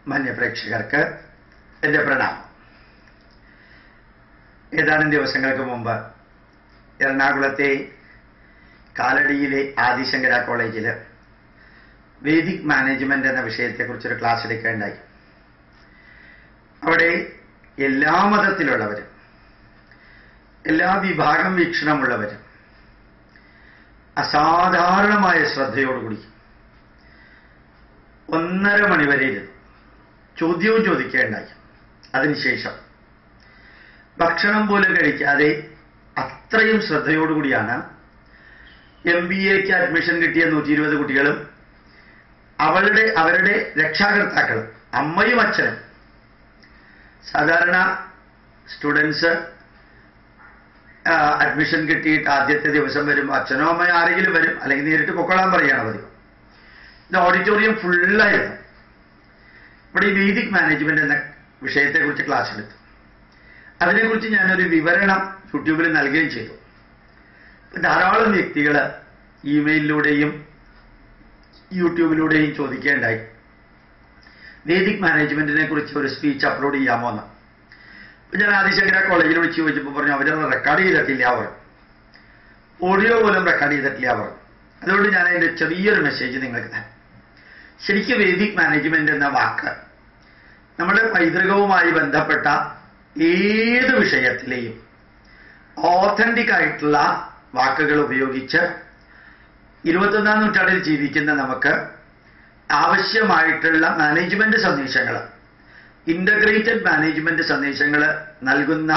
മാന്യപ്രേക്ഷകർക്ക് എൻ്റെ പ്രണാമം ഏതാനും ദിവസങ്ങൾക്ക് മുമ്പ് എറണാകുളത്തെ കാലടിയിലെ ആദിശങ്കര കോളേജിൽ വേദിക് മാനേജ്മെന്റ് എന്ന വിഷയത്തെക്കുറിച്ചൊരു ക്ലാസ് എടുക്കുകയുണ്ടായി അവിടെ എല്ലാ മതത്തിലുള്ളവരും എല്ലാ വിഭാഗം വീക്ഷണമുള്ളവരും അസാധാരണമായ ശ്രദ്ധയോടുകൂടി ഒന്നര മണിവരെ ഇരുന്നു ചോദ്യവും ചോദിക്കുകയുണ്ടായി അതിനുശേഷം ഭക്ഷണം പോലും കഴിക്കാതെ അത്രയും ശ്രദ്ധയോടുകൂടിയാണ് എം ബി എക്ക് അഡ്മിഷൻ കിട്ടിയ നൂറ്റി ഇരുപത് കുട്ടികളും അവളുടെ അവരുടെ രക്ഷാകർത്താക്കളും അമ്മയും അച്ഛനും സാധാരണ സ്റ്റുഡൻസ് അഡ്മിഷൻ കിട്ടിയിട്ട് ആദ്യത്തെ ദിവസം വരും അച്ഛനോ അമ്മയോ ആരെങ്കിലും വരും അല്ലെങ്കിൽ നേരിട്ട് പൊക്കോളാൻ പറയുകയാണ് പതിവ് ഇത് ഓഡിറ്റോറിയം ഫുള്ളായിരുന്നു ഇവിടെ ഈ വേദിക് മാനേജ്മെന്റ് എന്ന വിഷയത്തെക്കുറിച്ച് ക്ലാസ് എടുത്തു അതിനെക്കുറിച്ച് ഞാനൊരു വിവരണം യൂട്യൂബിൽ നൽകുകയും ചെയ്തു ധാരാളം വ്യക്തികൾ ഇമെയിലിലൂടെയും യൂട്യൂബിലൂടെയും ചോദിക്കേണ്ടായി വേദിക് മാനേജ്മെന്റിനെ കുറിച്ച് ഒരു സ്പീച്ച് അപ്ലോഡ് ചെയ്യാമോ എന്ന് അപ്പൊ ഞാൻ ആദിശങ്കര കോളേജിൽ വിളിച്ച് ചോദിച്ചപ്പോൾ പറഞ്ഞു അവരത് റെക്കോർഡ് ചെയ്തിട്ടില്ല അവർ ഓഡിയോ പോലും റെക്കോർഡ് ചെയ്തിട്ടില്ല അവർ അതുകൊണ്ട് ഞാൻ അതിന്റെ ചെറിയൊരു മെസ്സേജ് നിങ്ങൾക്ക് തരാം ശരിക്കും വേദിക് മാനേജ്മെന്റ് എന്ന വാക്ക് നമ്മുടെ പൈതൃകവുമായി ബന്ധപ്പെട്ട ഏത് വിഷയത്തിലെയും ഓത്തന്റിക് ആയിട്ടുള്ള വാക്കുകൾ ഉപയോഗിച്ച് ഇരുപത്തൊന്നാം നൂറ്റാണ്ടിൽ ജീവിക്കുന്ന നമുക്ക് ആവശ്യമായിട്ടുള്ള മാനേജ്മെന്റ് സന്ദേശങ്ങൾ ഇന്റഗ്രേറ്റഡ് മാനേജ്മെന്റ് സന്ദേശങ്ങൾ നൽകുന്ന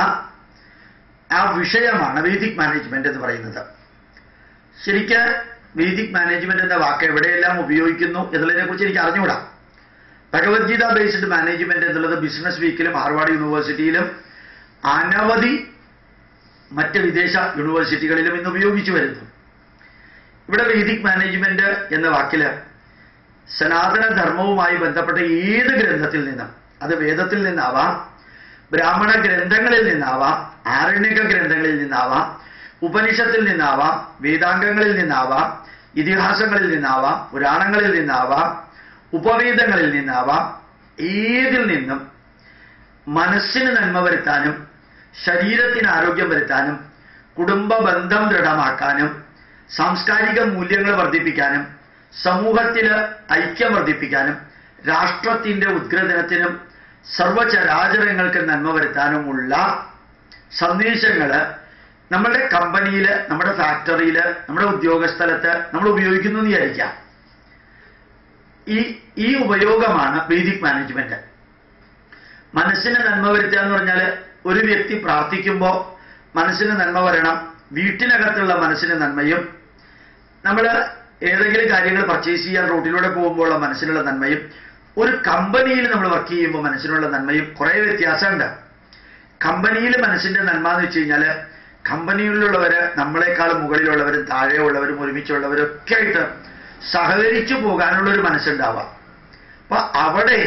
ആ വിഷയമാണ് വേദിക് മാനേജ്മെന്റ് എന്ന് പറയുന്നത് ശരിക്ക് വേദിക് മാനേജ്മെന്റ് എന്ന വാക്ക് എവിടെയെല്ലാം ഉപയോഗിക്കുന്നു എന്നുള്ളതിനെ കുറിച്ച് എനിക്ക് അറിഞ്ഞുകൂടാ ഭഗവത്ഗീത ബേസ്ഡ് മാനേജ്മെന്റ് എന്നുള്ളത് ബിസിനസ് വീക്കിലും ഹാർവാർഡ് യൂണിവേഴ്സിറ്റിയിലും അനവധി മറ്റ് വിദേശ യൂണിവേഴ്സിറ്റികളിലും ഇന്ന് ഉപയോഗിച്ചു വരുന്നു ഇവിടെ വേദിക് മാനേജ്മെന്റ് എന്ന വാക്കില് സനാതന ധർമ്മവുമായി ബന്ധപ്പെട്ട ഏത് ഗ്രന്ഥത്തിൽ നിന്നും അത് വേദത്തിൽ നിന്നാവാം ബ്രാഹ്മണ ഗ്രന്ഥങ്ങളിൽ നിന്നാവാം ആരണ്യക ഗ്രന്ഥങ്ങളിൽ നിന്നാവാം ഉപനിഷത്തിൽ നിന്നാവാം വേദാംഗങ്ങളിൽ നിന്നാവാം ഇതിഹാസങ്ങളിൽ നിന്നാവാം പുരാണങ്ങളിൽ നിന്നാവാം ഉപവേദങ്ങളിൽ നിന്നാവാം ഏതിൽ നിന്നും മനസ്സിന് നന്മ വരുത്താനും ശരീരത്തിന് ആരോഗ്യം വരുത്താനും കുടുംബ ബന്ധം ദൃഢമാക്കാനും സാംസ്കാരിക മൂല്യങ്ങൾ വർദ്ധിപ്പിക്കാനും സമൂഹത്തിന് ഐക്യം വർദ്ധിപ്പിക്കാനും രാഷ്ട്രത്തിന്റെ ഉദ്ഗ്രഥനത്തിനും സർവചരാചരങ്ങൾക്ക് നന്മ വരുത്താനുമുള്ള സന്ദേശങ്ങള് നമ്മുടെ കമ്പനിയിൽ നമ്മുടെ ഫാക്ടറിയിൽ നമ്മുടെ ഉദ്യോഗസ്ഥലത്ത് നമ്മൾ ഉപയോഗിക്കുന്നു എന്ന് വിചാരിക്കാം ഈ ഈ ഉപയോഗമാണ് വേദിക് മാനേജ്മെന്റ് മനസ്സിന് നന്മ വരുത്തുക എന്ന് പറഞ്ഞാൽ ഒരു വ്യക്തി പ്രാർത്ഥിക്കുമ്പോൾ മനസ്സിന് നന്മ വരണം വീട്ടിനകത്തുള്ള മനസ്സിന് നന്മയും നമ്മൾ ഏതെങ്കിലും കാര്യങ്ങൾ പർച്ചേസ് ചെയ്യാൻ റോട്ടിലൂടെ പോകുമ്പോഴുള്ള മനസ്സിനുള്ള നന്മയും ഒരു കമ്പനിയിൽ നമ്മൾ വർക്ക് ചെയ്യുമ്പോൾ മനസ്സിനുള്ള നന്മയും കുറേ വ്യത്യാസമുണ്ട് കമ്പനിയിൽ മനസ്സിന്റെ നന്മ എന്ന് വെച്ച് കഴിഞ്ഞാൽ കമ്പനിയിലുള്ളവര് നമ്മളെക്കാൾ മുകളിലുള്ളവരും താഴെയുള്ളവരും ഒരുമിച്ചുള്ളവരും ഒക്കെ ആയിട്ട് സഹകരിച്ചു പോകാനുള്ള ഒരു മനസ്സുണ്ടാവാം അപ്പൊ അവിടെ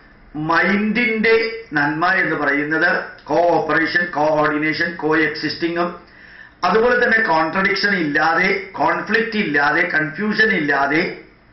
മൈൻഡിന്റെ നന്മ എന്ന് പറയുന്നത് കോ ഓപ്പറേഷൻ കോ ഓർഡിനേഷൻ കോ എക്സിസ്റ്റിങ്ങും അതുപോലെ തന്നെ കോൺട്രഡിക്ഷൻ ഇല്ലാതെ കോൺഫ്ലിക്റ്റ് ഇല്ലാതെ കൺഫ്യൂഷൻ ഇല്ലാതെ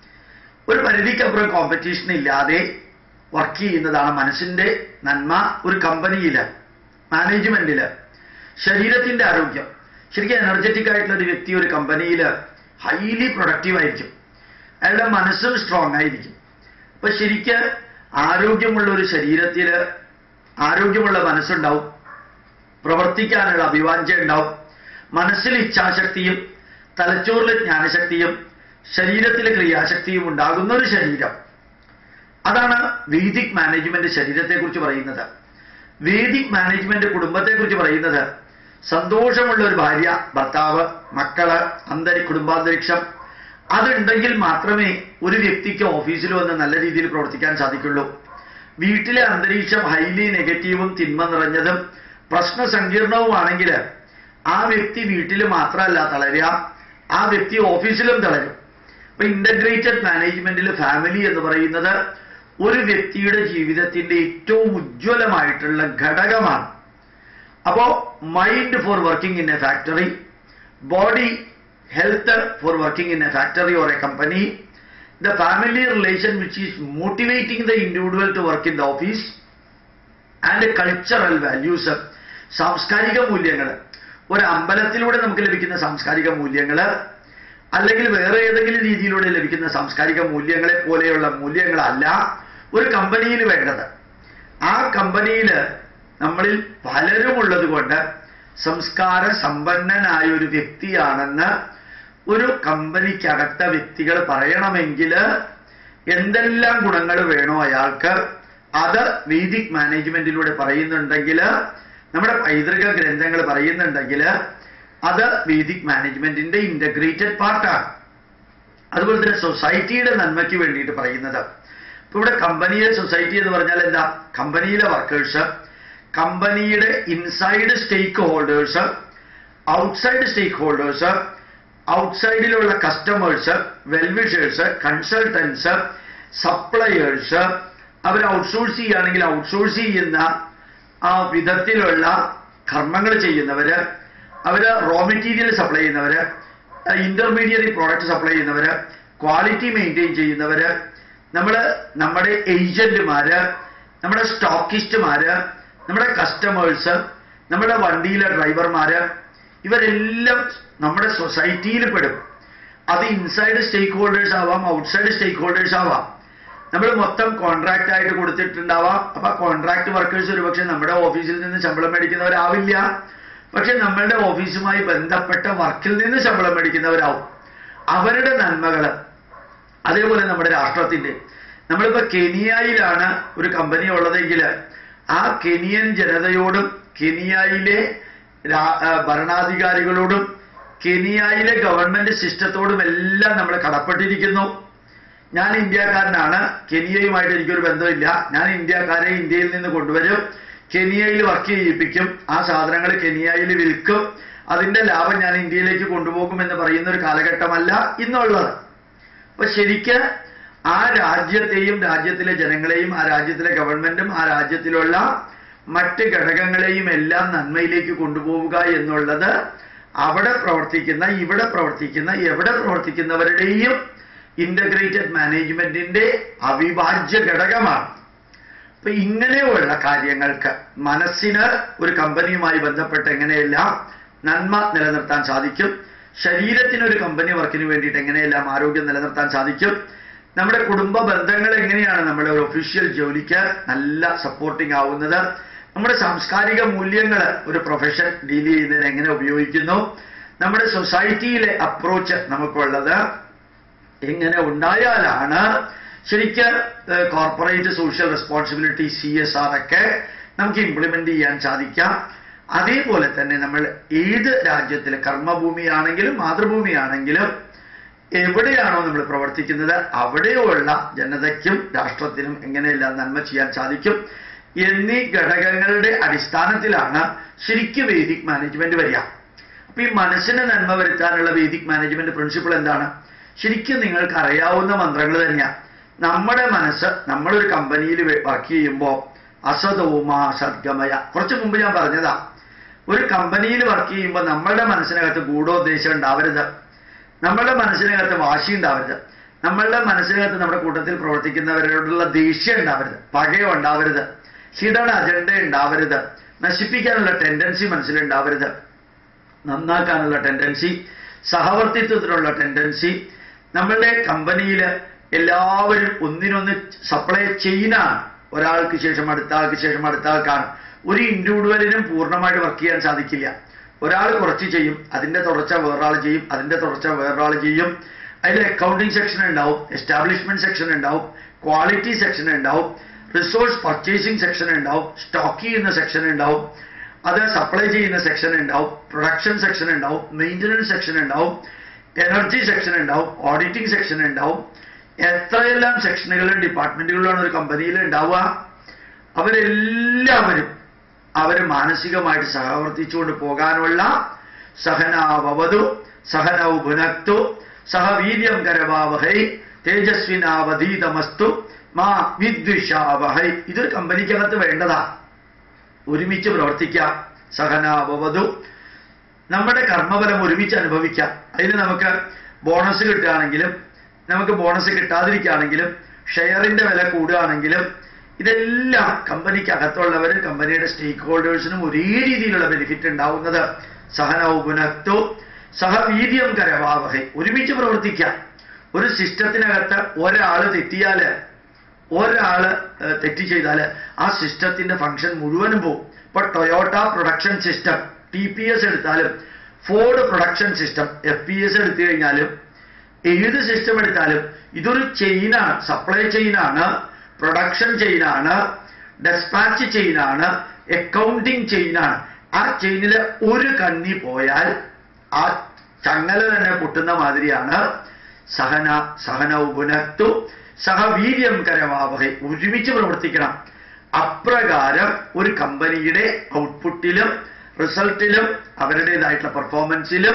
ഒരു പരിധിക്കപ്പുറം കോമ്പറ്റീഷൻ ഇല്ലാതെ വർക്ക് ചെയ്യുന്നതാണ് മനസ്സിന്റെ നന്മ ഒരു കമ്പനിയില് മാനേജ്മെന്റില് ശരീരത്തിന്റെ ആരോഗ്യം ശരിക്കും എനർജറ്റിക് ആയിട്ടുള്ള ഒരു വ്യക്തി ഒരു കമ്പനിയിൽ ഹൈലി പ്രൊഡക്റ്റീവ് ആയിരിക്കും അയാളുടെ മനസ്സും സ്ട്രോങ് ആയിരിക്കും അപ്പൊ ശരിക്ക് ആരോഗ്യമുള്ള ഒരു ശരീരത്തിൽ ആരോഗ്യമുള്ള മനസ്സുണ്ടാവും പ്രവർത്തിക്കാനുള്ള അഭിവാഞ്ച ഉണ്ടാവും മനസ്സിൽ ഇച്ഛാശക്തിയും തലച്ചോറിൽ ജ്ഞാനശക്തിയും ശരീരത്തിലെ ക്രിയാശക്തിയും ഉണ്ടാകുന്ന ഒരു ശരീരം അതാണ് വേദിക് മാനേജ്മെന്റ് ശരീരത്തെക്കുറിച്ച് പറയുന്നത് വേദിക് മാനേജ്മെന്റ് കുടുംബത്തെക്കുറിച്ച് പറയുന്നത് സന്തോഷമുള്ള ഒരു ഭാര്യ ഭർത്താവ് മക്കള് അന്തരി കുടുംബാന്തരീക്ഷം അതുണ്ടെങ്കിൽ മാത്രമേ ഒരു വ്യക്തിക്ക് ഓഫീസിൽ വന്ന് നല്ല രീതിയിൽ പ്രവർത്തിക്കാൻ സാധിക്കുള്ളൂ വീട്ടിലെ അന്തരീക്ഷം ഹൈലി നെഗറ്റീവും തിന്മ നിറഞ്ഞതും പ്രശ്ന സങ്കീർണവുമാണെങ്കിൽ ആ വ്യക്തി വീട്ടിൽ മാത്രമല്ല തളരുക ആ വ്യക്തി ഓഫീസിലും തളരും അപ്പൊ ഇന്റഗ്രേറ്റഡ് മാനേജ്മെന്റിൽ ഫാമിലി എന്ന് പറയുന്നത് ഒരു വ്യക്തിയുടെ ജീവിതത്തിന്റെ ഏറ്റവും ഉജ്ജ്വലമായിട്ടുള്ള ഘടകമാണ് അപ്പോ mind for working in a factory body health for working in a factory or a company, the family relation which is motivating the individual to work in the office and cultural values സാംസ്കാരിക മൂല്യങ്ങൾ ഒരു അമ്പലത്തിലൂടെ നമുക്ക് ലഭിക്കുന്ന സാംസ്കാരിക മൂല്യങ്ങൾ അല്ലെങ്കിൽ വേറെ ഏതെങ്കിലും രീതിയിലൂടെ ലഭിക്കുന്ന സാംസ്കാരിക മൂല്യങ്ങളെ പോലെയുള്ള മൂല്യങ്ങളല്ല ഒരു കമ്പനിയിൽ വേണ്ടത് ആ കമ്പനിയിൽ നമ്മളിൽ പലരും ഉള്ളത് കൊണ്ട് സംസ്കാര സമ്പന്നനായ ഒരു വ്യക്തിയാണെന്ന് ഒരു കമ്പനിക്കകത്ത വ്യക്തികൾ പറയണമെങ്കിൽ എന്തെല്ലാം ഗുണങ്ങൾ വേണോ അയാൾക്ക് അത് വേദിക് മാനേജ്മെന്റിലൂടെ പറയുന്നുണ്ടെങ്കിൽ നമ്മുടെ പൈതൃക ഗ്രന്ഥങ്ങൾ പറയുന്നുണ്ടെങ്കിൽ അത് വേദിക് മാനേജ്മെന്റിന്റെ ഇന്റഗ്രേറ്റഡ് പാർട്ടാണ് അതുപോലെ തന്നെ സൊസൈറ്റിയുടെ നന്മയ്ക്ക് വേണ്ടിയിട്ട് പറയുന്നത് ഇപ്പൊ ഇവിടെ കമ്പനിയിലെ സൊസൈറ്റി എന്ന് പറഞ്ഞാൽ എന്താ കമ്പനിയിലെ വർക്കേഴ്സ് കമ്പനിയുടെ inside stakeholders outside stakeholders ഔട്ട്സൈഡിലുള്ള കസ്റ്റമേഴ്സ് വെൽവിഷേഴ്സ് കൺസൾട്ടൻസ് സപ്ലയേഴ്സ് അവർ ഔട്ട്സോഴ്സ് ചെയ്യുകയാണെങ്കിൽ ഔട്ട്സോഴ്സ് ചെയ്യുന്ന ആ വിധത്തിലുള്ള കർമ്മങ്ങൾ ചെയ്യുന്നവര് അവര് റോ മെറ്റീരിയൽ സപ്ലൈ ചെയ്യുന്നവര് ഇന്റർമീഡിയറ്റ് പ്രോഡക്റ്റ് സപ്ലൈ ചെയ്യുന്നവര് ക്വാളിറ്റി മെയിൻറ്റെയിൻ ചെയ്യുന്നവര് നമ്മൾ നമ്മുടെ ഏജന്റുമാര് നമ്മുടെ സ്റ്റോക്കിസ്റ്റുമാര് നമ്മുടെ കസ്റ്റമേഴ്സ് നമ്മുടെ വണ്ടിയിലെ ഡ്രൈവർമാര് ഇവരെല്ലാം നമ്മുടെ സൊസൈറ്റിയിൽ പെടും അത് ഇൻസൈഡ് സ്റ്റേക്ക് ഹോൾഡേഴ്സ് ആവാം ഔട്ട്സൈഡ് സ്റ്റേക്ക് ഹോൾഡേഴ്സ് ആവാം നമ്മൾ മൊത്തം കോൺട്രാക്ട് ആയിട്ട് കൊടുത്തിട്ടുണ്ടാവാം അപ്പൊ കോൺട്രാക്ട് വർക്കേഴ്സ് ഒരുപക്ഷെ നമ്മുടെ ഓഫീസിൽ നിന്ന് ശമ്പളം മേടിക്കുന്നവരാവില്ല പക്ഷെ നമ്മളുടെ ഓഫീസുമായി ബന്ധപ്പെട്ട വർക്കിൽ നിന്ന് ശമ്പളം മേടിക്കുന്നവരാവും അവരുടെ നന്മകള് അതേപോലെ നമ്മുടെ രാഷ്ട്രത്തിന്റെ നമ്മളിപ്പോ കെനിയയിലാണ് ഒരു കമ്പനി ഉള്ളതെങ്കിൽ ആ കെനിയൻ ജനതയോടും കെനിയയിലെ രാ- ആ, ഭരണാധികാരികളോടും കെനിയയിലെ ഗവൺമെന്റ് സിസ്റ്റത്തോടും എല്ലാം നമ്മൾ കടപ്പെട്ടിരിക്കുന്നു ഞാൻ ഇന്ത്യക്കാരനാണ് കെനിയയുമായിട്ട് എനിക്കൊരു ബന്ധമില്ല ഞാൻ ഇന്ത്യക്കാരെ ഇന്ത്യയിൽ നിന്ന് കൊണ്ടുവരും കെനിയയിൽ വർക്ക് ചെയ്യിപ്പിക്കും ആ സാധനങ്ങൾ കെനിയയിൽ വിൽക്കും അതിന്റെ ലാഭം ഞാൻ ഇന്ത്യയിലേക്ക് കൊണ്ടുപോകും എന്ന് പറയുന്ന ഒരു കാലഘട്ടമല്ല ഇന്നുള്ളത് അപ്പൊ ശരിക്ക് ആ രാജ്യത്തെയും രാജ്യത്തിലെ ജനങ്ങളെയും ആ രാജ്യത്തിലെ ഗവൺമെന്റും ആ രാജ്യത്തിലുള്ള മറ്റ് ഘടകങ്ങളെയും എല്ലാം നന്മയിലേക്ക് കൊണ്ടുപോവുക എന്നുള്ളത് അവിടെ പ്രവർത്തിക്കുന്ന ഇവിടെ പ്രവർത്തിക്കുന്ന എവിടെ പ്രവർത്തിക്കുന്നവരുടെയും ഇന്റഗ്രേറ്റഡ് മാനേജ്മെന്റിന്റെ അവിഭാജ്യ ഘടകമാണ് അപ്പൊ ഇങ്ങനെയുള്ള കാര്യങ്ങൾക്ക് മനസ്സിന് ഒരു കമ്പനിയുമായി ബന്ധപ്പെട്ട് എങ്ങനെയെല്ലാം നന്മ നിലനിർത്താൻ സാധിക്കും ശരീരത്തിന് ഒരു കമ്പനി വർക്കിന് വേണ്ടിയിട്ട് എങ്ങനെയെല്ലാം ആരോഗ്യം നിലനിർത്താൻ സാധിക്കും നമ്മുടെ കുടുംബ ബന്ധങ്ങൾ എങ്ങനെയാണ് നമ്മുടെ ഒരു ഒഫീഷ്യൽ ജോലിക്ക് നല്ല സപ്പോർട്ടിംഗ് ആവുന്നത് നമ്മുടെ സാംസ്കാരിക മൂല്യങ്ങൾ ഒരു പ്രൊഫഷൻ ഡീൽ ചെയ്യുന്നതിന് എങ്ങനെ ഉപയോഗിക്കുന്നു നമ്മുടെ സൊസൈറ്റിയിലെ അപ്രോച്ച് നമുക്കുള്ളത് എങ്ങനെ ഉണ്ടായാലാണ് ശരിക്ക് corporate social responsibility C S R ഒക്കെ നമുക്ക് ഇംപ്ലിമെന്റ് ചെയ്യാൻ സാധിക്കാം അതേപോലെ തന്നെ നമ്മൾ ഏത് രാജ്യത്തിലെ കർമ്മഭൂമിയാണെങ്കിലും മാതൃഭൂമിയാണെങ്കിലും എവിടെയാണോ നമ്മൾ പ്രവർത്തിക്കുന്നത് അവിടെയുള്ള ജനതയ്ക്കും രാഷ്ട്രത്തിനും എങ്ങനെയെല്ലാം നന്മ ചെയ്യാൻ സാധിക്കും എന്നീ ഘടകങ്ങളുടെ അടിസ്ഥാനത്തിലാണ് ശരിക്കും വേദിക് മാനേജ്മെന്റ് വരിക അപ്പൊ ഈ മനസ്സിന് നന്മ വരുത്താനുള്ള വേദിക് മാനേജ്മെന്റ് പ്രിൻസിപ്പിൾ എന്താണ് ശരിക്കും നിങ്ങൾക്ക് അറിയാവുന്ന മന്ത്രങ്ങൾ തന്നെയാണ് നമ്മുടെ മനസ്സ് നമ്മളൊരു കമ്പനിയിൽ വർക്ക് ചെയ്യുമ്പോൾ അസതോമാ സദ്ഗമയ കുറച്ച് മുമ്പ് ഞാൻ പറഞ്ഞതാ ഒരു കമ്പനിയിൽ വർക്ക് ചെയ്യുമ്പോൾ നമ്മളുടെ മനസ്സിനകത്ത് ഗൂഢോദ്ദേശം ഉണ്ടാവരുത് നമ്മളുടെ മനസ്സിനകത്ത് വാശി ഉണ്ടാവരുത് നമ്മളുടെ മനസ്സിനകത്ത് നമ്മുടെ കൂട്ടത്തിൽ പ്രവർത്തിക്കുന്നവരോടുള്ള ദേഷ്യം ഉണ്ടാവരുത് പകയോ ഉണ്ടാവരുത് ഹിഡൻ അജണ്ട ഉണ്ടാവരുത് നശിപ്പിക്കാനുള്ള ടെൻഡൻസി മനസ്സിലുണ്ടാവരുത് നന്നാക്കാനുള്ള ടെൻഡൻസി സഹവർത്തിത്വത്തിനുള്ള ടെൻഡൻസി നമ്മളുടെ കമ്പനിയിൽ എല്ലാവരും ഒന്നിനൊന്ന് സപ്ലൈ ചെയ്യുന്നതാണ് ഒരാൾക്ക് ശേഷം അടുത്ത ആൾക്ക് ശേഷം അടുത്ത ആൾക്കാണ് ഒരു ഇൻഡിവിജ്വലിനും പൂർണ്ണമായിട്ട് വർക്ക് ചെയ്യാൻ സാധിക്കില്ല ഒരാൾ കുറച്ച് ചെയ്യും അതിന്റെ തുടർച്ച വേറൊരാൾ ചെയ്യും അതിന്റെ തുടർച്ച വേറൊരാൾ ചെയ്യും അതിൽ അക്കൗണ്ടിങ് സെക്ഷൻ ഉണ്ടാവും എസ്റ്റാബ്ലിഷ്മെന്റ് സെക്ഷൻ ഉണ്ടാവും ക്വാളിറ്റി സെക്ഷൻ ഉണ്ടാവും റിസോഴ്സ് പർച്ചേസിംഗ് സെക്ഷൻ ഉണ്ടാവും സ്റ്റോക്ക് ചെയ്യുന്ന സെക്ഷൻ ഉണ്ടാവും അത് സപ്ലൈ ചെയ്യുന്ന സെക്ഷൻ ഉണ്ടാവും പ്രൊഡക്ഷൻ സെക്ഷൻ ഉണ്ടാവും മെയിൻ്റനൻസ് സെക്ഷൻ ഉണ്ടാവും എനർജി സെക്ഷൻ ഉണ്ടാവും ഓഡിറ്റിംഗ് സെക്ഷൻ ഉണ്ടാവും എത്രയെല്ലാം സെക്ഷനുകളും ഡിപ്പാർട്ട്മെന്റുകളിലാണ് ഒരു കമ്പനിയിൽ ഉണ്ടാവുക അവരെല്ലാവരും അവർ മാനസികമായിട്ട് സഹവർത്തിച്ചുകൊണ്ട് പോകാനുള്ള സഹനാവവതു സഹനൗ ഭുനക്തു സഹവീര്യം കരവാവഹൈ തേജസ്വിനാവധീതമസ്തു മാ വിദ്വിഷാവഹൈ ഇതൊരു കമ്പനിക്കകത്ത് വേണ്ടതാ ഒരുമിച്ച് പ്രവർത്തിക്കാം സഹനാവവതു നമ്മുടെ കർമ്മഫലം ഒരുമിച്ച് അനുഭവിക്കാം അതിന് നമുക്ക് ബോണസ് കിട്ടുകയാണെങ്കിലും നമുക്ക് ബോണസ് കിട്ടാതിരിക്കുകയാണെങ്കിലും ഷെയറിന്റെ വില കൂടുകയാണെങ്കിലും ഇതെല്ലാം കമ്പനിക്ക് അകത്തുള്ളവർ കമ്പനിയുടെ സ്റ്റേക്ക് ഹോൾഡേഴ്സിനും ഒരേ രീതിയിലുള്ള ബെനിഫിറ്റ് ഉണ്ടാവുന്നത് സഹനൗപുനക്തു സഹവീര്യം കരവാവഹை ഒരുമിച്ച് പ്രവർത്തിക്കാം ഒരു സിസ്റ്റത്തിനകത്ത് ഒരാള് തെറ്റിയാല് ഒരാള് ഏഹ്, തെറ്റ് ചെയ്താൽ ആ സിസ്റ്റത്തിന്റെ ഫംഗ്ഷൻ മുഴുവനും പോകും ഇപ്പൊ Toyota production system T P S എടുത്താലും Ford production system F P S എടുത്തു കഴിഞ്ഞാലും ഏത് സിസ്റ്റം എടുത്താലും ഇതൊരു ചെയിനാണ് സപ്ലൈ ചെയിനാണ് പ്രൊഡക്ഷൻ ചെയിനാണ് ഡെസ്പാച്ച് ചെയിനാണ് അക്കൗണ്ടിങ് ചെയിനാണ് ആ ചെയിനിൽ ഒരു കണ്ണി പോയാൽ ആ ചങ്ങല തന്നെ പൊട്ടുന്ന മാതിരിയാണ് സഹന സഹനൗപുനക്തു സഹവീര്യം കരവാവഹை ഒരുമിച്ച് പ്രവർത്തിക്കണം അപ്രകാരം ഒരു കമ്പനിയുടെ ഔട്ട്പുട്ടിലും റിസൾട്ടിലും അവരുടേതായിട്ടുള്ള പെർഫോമൻസിലും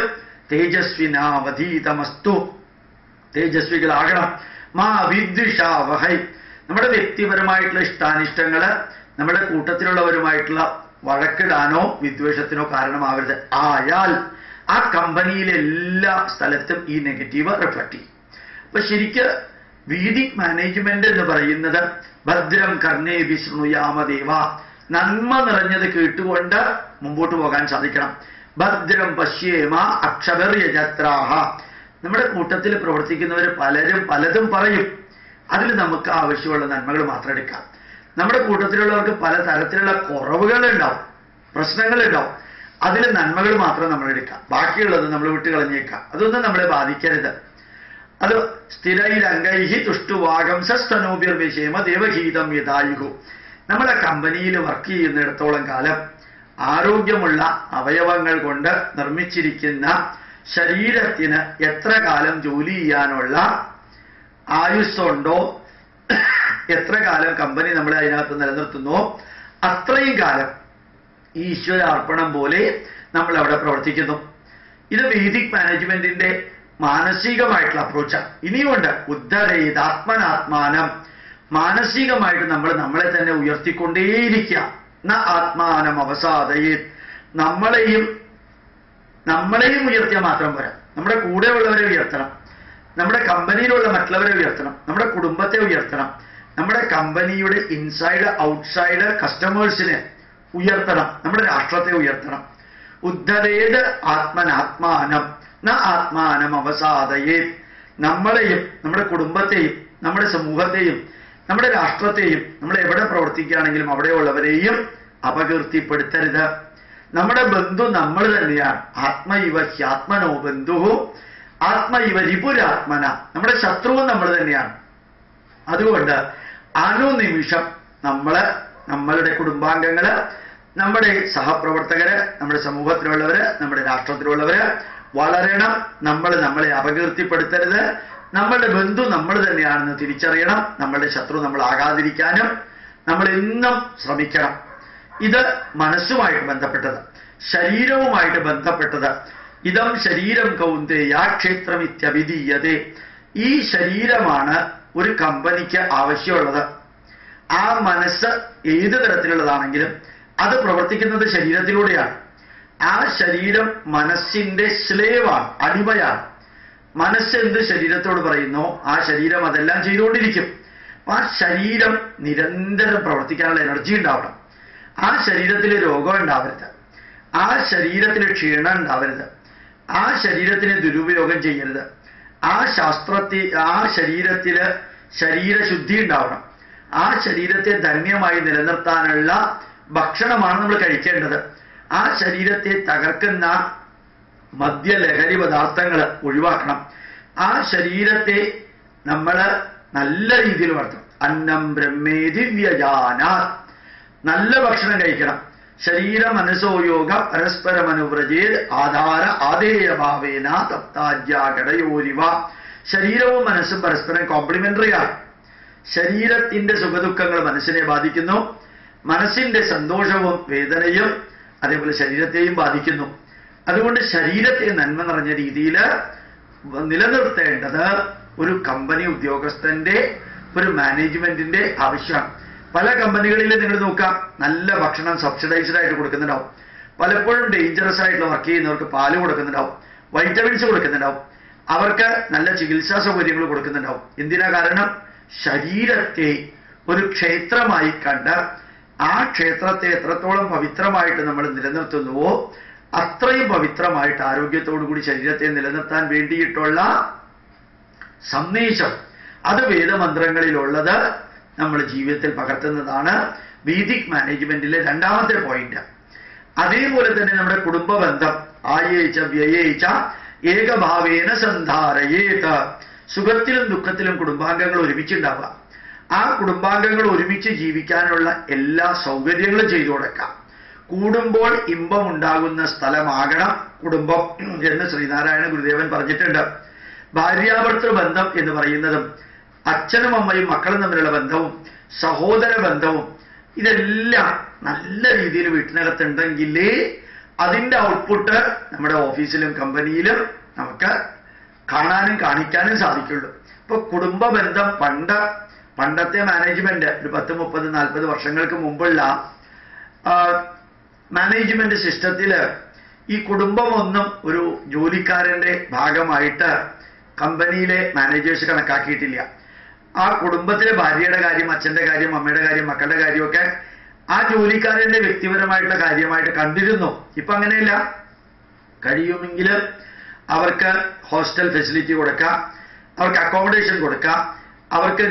തേജസ്വിനാവധീതമസ്തു തേജസ്വികളാകണം മാ വിദ്വിഷാവഹൈ നമ്മുടെ വ്യക്തിപരമായിട്ടുള്ള ഇഷ്ടാനിഷ്ടങ്ങള് നമ്മുടെ കൂട്ടത്തിലുള്ളവരുമായിട്ടുള്ള വഴക്കിടാനോ വിദ്വേഷത്തിനോ കാരണമാവരുത് ആയാൽ ആ കമ്പനിയിലെ എല്ലാ സ്ഥലത്തും ഈ നെഗറ്റീവ് റിഫ്ലക്ട് ചെയ്യും അപ്പൊ ശരിക്ക് വീഡിക് മാനേജ്മെന്റ് എന്ന് പറയുന്നത് ഭദ്രം കർണേ വിഷ്ണുയാമദേവ നന്മ നിറഞ്ഞത് കേട്ടുകൊണ്ട് മുമ്പോട്ട് പോകാൻ സാധിക്കണം ഭദ്രം പശ്യേമ അക്ഷബർ യജത്രാഹ നമ്മുടെ കൂട്ടത്തിൽ പ്രവർത്തിക്കുന്നവർ പലരും പലതും പറയും അതിൽ നമുക്ക് ആവശ്യമുള്ള നന്മകൾ മാത്രം എടുക്കാം നമ്മുടെ കൂട്ടത്തിലുള്ളവർക്ക് പല തരത്തിലുള്ള കുറവുകൾ ഉണ്ടാവും പ്രശ്നങ്ങൾ ഉണ്ടാവും അതിൽ നന്മകൾ മാത്രം നമ്മൾ എടുക്കാം ബാക്കിയുള്ളത് നമ്മൾ വിട്ട് കളഞ്ഞേക്കാം അതൊന്നും നമ്മളെ ബാധിക്കരുത് അത് സ്ഥിരൈരംഗൈഹി തുഷ്ടുവാകം സസ്തനോപിർ വിഷയമ ദേവഗീതം യഥായുഹു നമ്മളെ കമ്പനിയിൽ വർക്ക് ചെയ്യുന്നിടത്തോളം കാലം ആരോഗ്യമുള്ള അവയവങ്ങൾ കൊണ്ട് നിർമ്മിച്ചിരിക്കുന്ന ശരീരത്തിന് എത്ര കാലം ജോലി ചെയ്യാനുള്ള ആയുസ്സുണ്ടോ എത്ര കാലം കമ്പനി നമ്മളെ അതിനകത്ത് നിലനിർത്തുന്നോ അത്രയും കാലം ഈശ്വരാർപ്പണം പോലെ നമ്മൾ അവിടെ പ്രവർത്തിക്കുന്നു ഇത് വേദിക് മാനേജ്മെന്റിന്റെ മാനസികമായിട്ടുള്ള അപ്രോച്ചാണ് ഇനിയുമുണ്ട് ഉദ്ധരയത് ആത്മനാത്മാനം മാനസികമായിട്ട് നമ്മൾ നമ്മളെ തന്നെ ഉയർത്തിക്കൊണ്ടേയിരിക്കുക ന ആത്മാനം അവസാദയെ നമ്മളെയും നമ്മളെയും ഉയർത്തിയാൽ മാത്രം പോരാ നമ്മുടെ കൂടെയുള്ളവരെ ഉയർത്തണം നമ്മുടെ കമ്പനിയിലുള്ള മറ്റുള്ളവരെ ഉയർത്തണം നമ്മുടെ കുടുംബത്തെ ഉയർത്തണം നമ്മുടെ കമ്പനിയുടെ ഇൻസൈഡ് ഔട്ട്സൈഡ് കസ്റ്റമേഴ്സിനെ ഉയർത്തണം നമ്മുടെ രാഷ്ട്രത്തെ ഉയർത്തണം ഉദ്ധരേത് ആത്മനാത്മാനം ന ആത്മാനം അവസാദയേ നമ്മളെയും നമ്മുടെ കുടുംബത്തെയും നമ്മുടെ സമൂഹത്തെയും നമ്മുടെ രാഷ്ട്രത്തെയും നമ്മൾ എവിടെ പ്രവർത്തിക്കുകയാണെങ്കിലും അവിടെയുള്ളവരെയും അപകീർത്തിപ്പെടുത്തരുത് നമ്മുടെ ബന്ധു നമ്മൾ തന്നെയാണ് ആത്മൈവ ഹ്യാത്മനോ ബന്ധു ആത്മൈവ രിപുരാത്മന നമ്മുടെ ശത്രുവും നമ്മൾ തന്നെയാണ് അതുകൊണ്ട് അനുനിമിഷം നമ്മള് നമ്മളുടെ കുടുംബാംഗങ്ങള് നമ്മുടെ സഹപ്രവർത്തകര് നമ്മുടെ സമൂഹത്തിലുള്ളവര് നമ്മുടെ രാഷ്ട്രത്തിലുള്ളവര് വളരണം നമ്മൾ നമ്മളെ അപകീർത്തിപ്പെടുത്തരുത് നമ്മളുടെ ബന്ധു നമ്മൾ തന്നെയാണെന്ന് തിരിച്ചറിയണം നമ്മളുടെ ശത്രു നമ്മൾ ആകാതിരിക്കാനും നമ്മൾ എന്നും ശ്രമിക്കണം ഇത് മനസ്സുമായിട്ട് ബന്ധപ്പെട്ടത് ശരീരവുമായിട്ട് ബന്ധപ്പെട്ടത് ഇതം ശരീരം കൗന്ദേയ ക്ഷേത്രം ഇത്യവിധീയതേ ഈ ശരീരമാണ് ഒരു കമ്പനിക്ക് ആവശ്യമുള്ളത് ആ മനസ്സ് ഏത് തരത്തിലുള്ളതാണെങ്കിലും അത് പ്രവർത്തിക്കുന്നത് ശരീരത്തിലൂടെയാണ് ആ ശരീരം മനസ്സിന്റെ സ്ലേവാണ് അടിമയാണ് മനസ്സ് എന്ത് ശരീരത്തോട് പറയുന്നോ ആ ശരീരം അതെല്ലാം ചെയ്തുകൊണ്ടിരിക്കും അപ്പൊ ആ ശരീരം നിരന്തരം പ്രവർത്തിക്കാനുള്ള എനർജി ഉണ്ടാവണം ആ ശരീരത്തിൽ രോഗം ഉണ്ടാവരുത് ആ ശരീരത്തിൽ ക്ഷീണം ഉണ്ടാവരുത് ആ ശരീരത്തിന് ദുരുപയോഗം ചെയ്യരുത് ആ ശാസ്ത്രത്തിൽ ആ ശരീരത്തില് ശരീരശുദ്ധി ഉണ്ടാവണം ആ ശരീരത്തെ ധന്യമായി നിലനിർത്താനുള്ള ഭക്ഷണമാണ് നമ്മൾ കഴിക്കേണ്ടത് ആ ശരീരത്തെ തകർക്കുന്ന മദ്യലഹരി പദാർത്ഥങ്ങൾ ഒഴിവാക്കണം ആ ശരീരത്തെ നമ്മൾ നല്ല രീതിയിൽ വളർത്തണം അന്നം ബ്രഹ്മേ ദിവ്യജാന നല്ല ഭക്ഷണം കഴിക്കണം ശരീര മനസ്സോ യോഗ പരസ്പരം അനുവ്രജേത് ആധാര ആധേയഭാവേന തപ്താജ്യാഘടയോരിവ ശരീരവും മനസ്സും പരസ്പരം കോംപ്ലിമെന്ററിയാണ് ശരീരത്തിന്റെ സുഖദുഃഖങ്ങൾ മനസ്സിനെ ബാധിക്കുന്നു മനസ്സിന്റെ സന്തോഷവും വേദനയും അതേപോലെ ശരീരത്തെയും ബാധിക്കുന്നു അതുകൊണ്ട് ശരീരത്തെ നന്മ നിറഞ്ഞ രീതിയിൽ നിലനിർത്തേണ്ടത് ഒരു കമ്പനി ഉദ്യോഗസ്ഥന്റെ ഒരു മാനേജ്മെന്റിന്റെ ആവശ്യമാണ് പല കമ്പനികളിൽ നിങ്ങൾ നോക്കാം നല്ല ഭക്ഷണം സബ്സിഡൈസ്ഡ് ആയിട്ട് കൊടുക്കുന്നുണ്ടാവും പലപ്പോഴും ഡേഞ്ചറസ് ആയിട്ടുള്ള വർക്ക് ചെയ്യുന്നവർക്ക് പാല് കൊടുക്കുന്നുണ്ടാവും വൈറ്റമിൻസ് കൊടുക്കുന്നുണ്ടാവും അവർക്ക് നല്ല ചികിത്സാ സൗകര്യങ്ങൾ കൊടുക്കുന്നുണ്ടാവും എന്തിനാ കാരണം ശരീരത്തെ ഒരു ക്ഷേത്രമായി കണ്ട് ആ ക്ഷേത്രത്തെ എത്രത്തോളം പവിത്രമായിട്ട് നമ്മൾ നിലനിർത്തുന്നുവോ അത്രയും പവിത്രമായിട്ട് ആരോഗ്യത്തോടു കൂടി ശരീരത്തെ നിലനിർത്താൻ വേണ്ടിയിട്ടുള്ള സന്ദേശം അത് വേദമന്ത്രങ്ങളിലുള്ളത് നമ്മൾ ജീവിതത്തിൽ പകർത്തുന്നതാണ് വേദിക് മാനേജ്മെന്റിലെ രണ്ടാമത്തെ പോയിന്റ് അതേപോലെ തന്നെ നമ്മുടെ കുടുംബ ബന്ധം ആയേച്ച വ്യയേച്ച ഏകഭാവേന സന്ധാരയേത് സുഖത്തിലും ദുഃഖത്തിലും കുടുംബാംഗങ്ങൾ ഒരുമിച്ചുണ്ടാവുക ആ കുടുംബാംഗങ്ങൾ ഒരുമിച്ച് ജീവിക്കാനുള്ള എല്ലാ സൗകര്യങ്ങളും ചെയ്തു കൊടുക്കാം കൂടുമ്പോൾ ഇമ്പം ഉണ്ടാകുന്ന സ്ഥലമാകണം കുടുംബം എന്ന് ശ്രീനാരായണ ഗുരുദേവൻ പറഞ്ഞിട്ടുണ്ട് ഭാര്യാഭർത്തൃ ബന്ധം എന്ന് പറയുന്നതും അച്ഛനും അമ്മയും മക്കളും തമ്മിലുള്ള ബന്ധവും സഹോദര ബന്ധവും ഇതെല്ലാം നല്ല രീതിയിൽ വീട്ടിനകത്തുണ്ടെങ്കിലേ അതിന്റെ ഔട്ട്പുട്ട് നമ്മുടെ ഓഫീസിലും കമ്പനിയിലും നമുക്ക് കാണാനും കാണിക്കാനും സാധിക്കുള്ളൂ ഇപ്പൊ കുടുംബ ബന്ധം പണ്ട് പണ്ടത്തെ മാനേജ്മെന്റ് ഒരു പത്ത് മുപ്പത് നാൽപ്പത് വർഷങ്ങൾക്ക് മുമ്പുള്ള മാനേജ്മെന്റ് സിസ്റ്റത്തില് ഈ കുടുംബമൊന്നും ഒരു ജോലിക്കാരന്റെ ഭാഗമായിട്ട് കമ്പനിയിലെ മാനേജേഴ്സ് കണക്കാക്കിയിട്ടില്ല ആ കുടുംബത്തിലെ ഭാര്യയുടെ കാര്യം അച്ഛന്റെ കാര്യം അമ്മയുടെ കാര്യം മക്കളുടെ കാര്യമൊക്കെ ആ ജോലിക്കാരന്റെ വ്യക്തിപരമായിട്ടുള്ള കാര്യമായിട്ട് കണ്ടിരുന്നു ഇപ്പൊ അങ്ങനെയല്ല കഴിയുമെങ്കിൽ അവർക്ക് ഹോസ്റ്റൽ ഫെസിലിറ്റി കൊടുക്കാം അവർക്ക് അക്കോമഡേഷൻ കൊടുക്കാം അവർക്ക്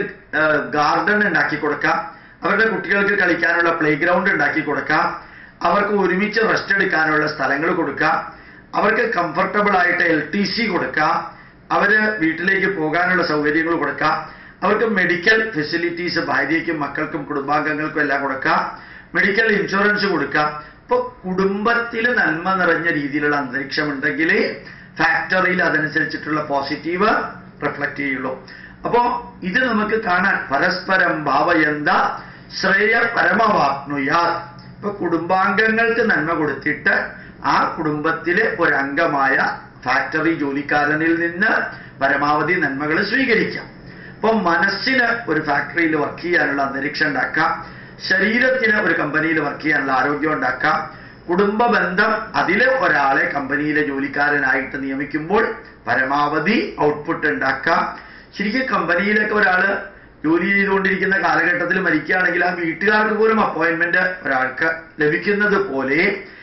ഗാർഡൻ ഉണ്ടാക്കി കൊടുക്കാം അവരുടെ കുട്ടികൾക്ക് കളിക്കാനുള്ള പ്ലേ ഗ്രൗണ്ട് ഉണ്ടാക്കി കൊടുക്കാം അവർക്ക് ഒരുമിച്ച് റെസ്റ്റ് എടുക്കാനുള്ള സ്ഥലങ്ങൾ കൊടുക്കാം അവർക്ക് കംഫർട്ടബിൾ ആയിട്ട് എൽ ടി സി കൊടുക്കാം അവര് വീട്ടിലേക്ക് പോകാനുള്ള സൗകര്യങ്ങൾ കൊടുക്കാം അവർക്ക് മെഡിക്കൽ ഫെസിലിറ്റീസ് ഭാര്യയ്ക്കും മക്കൾക്കും കുടുംബാംഗങ്ങൾക്കും എല്ലാം കൊടുക്കാം മെഡിക്കൽ ഇൻഷുറൻസ് കൊടുക്കാം ഇപ്പൊ കുടുംബത്തിൽ നന്മ നിറഞ്ഞ രീതിയിലുള്ള അന്തരീക്ഷം ഉണ്ടെങ്കിൽ ഫാക്ടറിയിൽ അതനുസരിച്ചിട്ടുള്ള പോസിറ്റീവ് റിഫ്ലക്ട് ചെയ്യുള്ളൂ അപ്പോ ഇത് നമുക്ക് കാണാൻ പരസ്പരം ഭാവയന്ത ശ്രേയ പരമവാപ്നുയാ ഇപ്പൊ കുടുംബാംഗങ്ങൾക്ക് നന്മ കൊടുത്തിട്ട് ആ കുടുംബത്തിലെ ഒരംഗമായ ഫാക്ടറി ജോലിക്കാരനിൽ നിന്ന് പരമാവധി നന്മകൾ സ്വീകരിക്കാം അപ്പൊ മനസ്സിന് ഒരു ഫാക്ടറിയിൽ വർക്ക് ചെയ്യാനുള്ള അന്തരീക്ഷം ഉണ്ടാക്കാം ശരീരത്തിന് ഒരു കമ്പനിയിൽ വർക്ക് ചെയ്യാനുള്ള ആരോഗ്യം ഉണ്ടാക്കാം കുടുംബ ബന്ധം അതിലെ ഒരാളെ കമ്പനിയിലെ ജോലിക്കാരനായിട്ട് നിയമിക്കുമ്പോൾ പരമാവധി ഔട്ട്പുട്ട് ഉണ്ടാക്കാം ശരിക്കും കമ്പനിയിലൊക്കെ ഒരാള് ജോലി ചെയ്തുകൊണ്ടിരിക്കുന്ന കാലഘട്ടത്തിൽ മരിക്കുകയാണെങ്കിൽ ആ വീട്ടുകാർക്ക് പോലും അപ്പോയിന്റ്മെന്റ് ഒരാൾക്ക് ലഭിക്കുന്നത് പോലെ